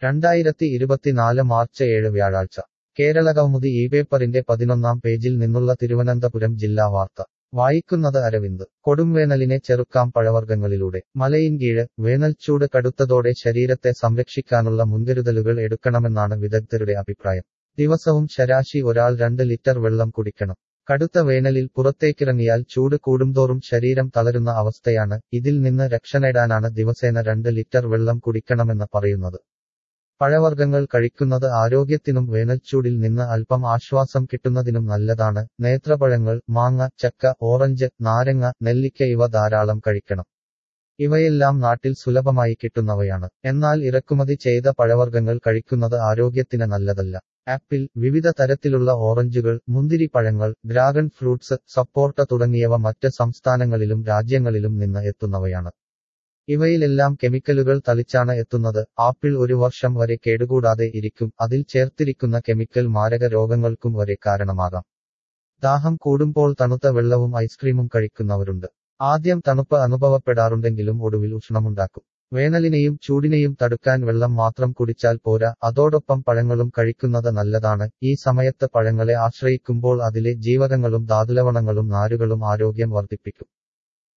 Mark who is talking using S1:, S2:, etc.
S1: രണ്ടായിരത്തി ഇരുപത്തിനാല് മാർച്ച് ഏഴ് വ്യാഴാഴ്ച കേരള കൗമുദി ഈ പേപ്പറിന്റെ പതിനൊന്നാം പേജിൽ നിന്നുള്ള തിരുവനന്തപുരം ജില്ലാ വാർത്ത വായിക്കുന്നത് അരവിന്ദ് കൊടുംവേനലിനെ ചെറുക്കാം പഴവർഗ്ഗങ്ങളിലൂടെ മലയിൻകീഴ് വേനൽച്ചൂട് കടുത്തതോടെ ശരീരത്തെ സംരക്ഷിക്കാനുള്ള മുൻകരുതലുകൾ എടുക്കണമെന്നാണ് വിദഗ്ധരുടെ അഭിപ്രായം ദിവസവും ശരാശി ഒരാൾ രണ്ട് ലിറ്റർ വെള്ളം കുടിക്കണം കടുത്ത വേനലിൽ പുറത്തേക്കിറങ്ങിയാൽ ചൂട് കൂടുംതോറും ശരീരം തളരുന്ന അവസ്ഥയാണ് ഇതിൽ നിന്ന് രക്ഷ നേടാനാണ് ദിവസേന രണ്ട് ലിറ്റർ വെള്ളം കുടിക്കണമെന്ന് പറയുന്നത് പഴവർഗ്ഗങ്ങൾ കഴിക്കുന്നത് ആരോഗ്യത്തിനും വേനൽച്ചൂടിൽ നിന്ന് അല്പം ആശ്വാസം കിട്ടുന്നതിനും നല്ലതാണ് നേത്രപഴങ്ങൾ മാങ്ങ ചക്ക ഓറഞ്ച് നാരങ്ങ നെല്ലിക്ക ഇവ ധാരാളം കഴിക്കണം ഇവയെല്ലാം നാട്ടിൽ സുലഭമായി കിട്ടുന്നവയാണ് എന്നാൽ ഇറക്കുമതി ചെയ്ത പഴവർഗ്ഗങ്ങൾ കഴിക്കുന്നത് ആരോഗ്യത്തിന് നല്ലതല്ല ആപ്പിൾ വിവിധ തരത്തിലുള്ള ഓറഞ്ചുകൾ മുന്തിരി പഴങ്ങൾ ഡ്രാഗൺ ഫ്രൂട്ട്സ് സപ്പോർട്ട തുടങ്ങിയവ മറ്റ് സംസ്ഥാനങ്ങളിലും രാജ്യങ്ങളിലും നിന്ന് എത്തുന്നവയാണ് ഇവയിലെല്ലാം കെമിക്കലുകൾ തളിച്ചാണ് എത്തുന്നത് ആപ്പിൾ ഒരു വർഷം വരെ കേടുകൂടാതെ ഇരിക്കും അതിൽ ചേർത്തിരിക്കുന്ന കെമിക്കൽ മാരക രോഗങ്ങൾക്കും വരെ കാരണമാകാം ദാഹം കൂടുമ്പോൾ തണുത്ത വെള്ളവും ഐസ്ക്രീമും കഴിക്കുന്നവരുണ്ട് ആദ്യം തണുപ്പ് അനുഭവപ്പെടാറുണ്ടെങ്കിലും ഒടുവിൽ ഉഷ്ണമുണ്ടാക്കും വേനലിനെയും ചൂടിനെയും തടുക്കാൻ വെള്ളം മാത്രം കുടിച്ചാൽ പോരാ അതോടൊപ്പം പഴങ്ങളും കഴിക്കുന്നത് നല്ലതാണ് ഈ സമയത്ത് പഴങ്ങളെ ആശ്രയിക്കുമ്പോൾ അതിലെ ജീവകങ്ങളും ധാതുലവണങ്ങളും നാരുകളും ആരോഗ്യം വർദ്ധിപ്പിക്കും